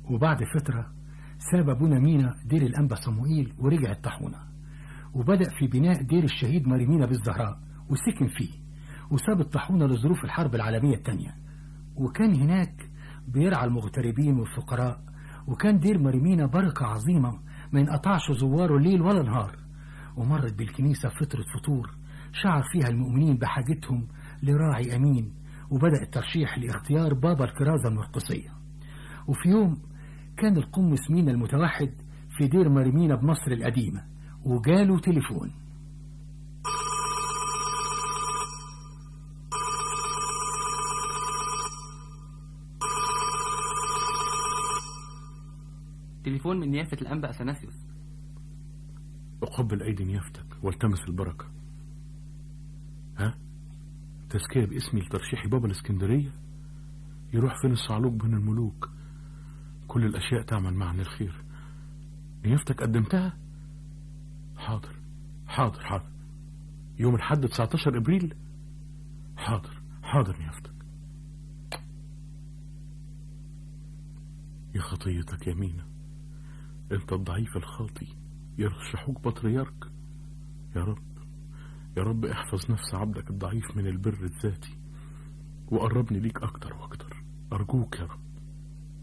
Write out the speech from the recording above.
وبعد فترة ساب أبونا مينا دير الأنبا صموئيل ورجع الطاحونة وبدأ في بناء دير الشهيد ماريمينا بالزهراء وسكن فيه وساب الطاحونة لظروف الحرب العالمية الثانية وكان هناك بيرعى المغتربين والفقراء وكان دير ماريمينا بركة عظيمة ما ينقطعش زواره ليل ولا نهار ومرت بالكنيسة فترة فطور شعر فيها المؤمنين بحاجتهم لراعي أمين وبدأ الترشيح لاختيار بابا الكرازة المرقسية وفي يوم كان القمص مينا المتوحد في دير مرمينا بمصر القديمة وجاله تليفون تليفون من نيافة الأنبا أثناسيوس أقبل أيدي نيافتك والتمس البركة ها تزكية باسمي لترشيح بابا الاسكندرية يروح فين الصعلوك بين الملوك كل الأشياء تعمل معا الخير نيافتك قدمتها حاضر حاضر حاضر يوم الحد 19 ابريل حاضر حاضر نيافتك يا خطيتك يا مينا انت الضعيف الخاطي يرشحوك بطريرك يا رب يا رب احفظ نفس عبدك الضعيف من البر الذاتي وقربني ليك اكتر واكتر ارجوك يا رب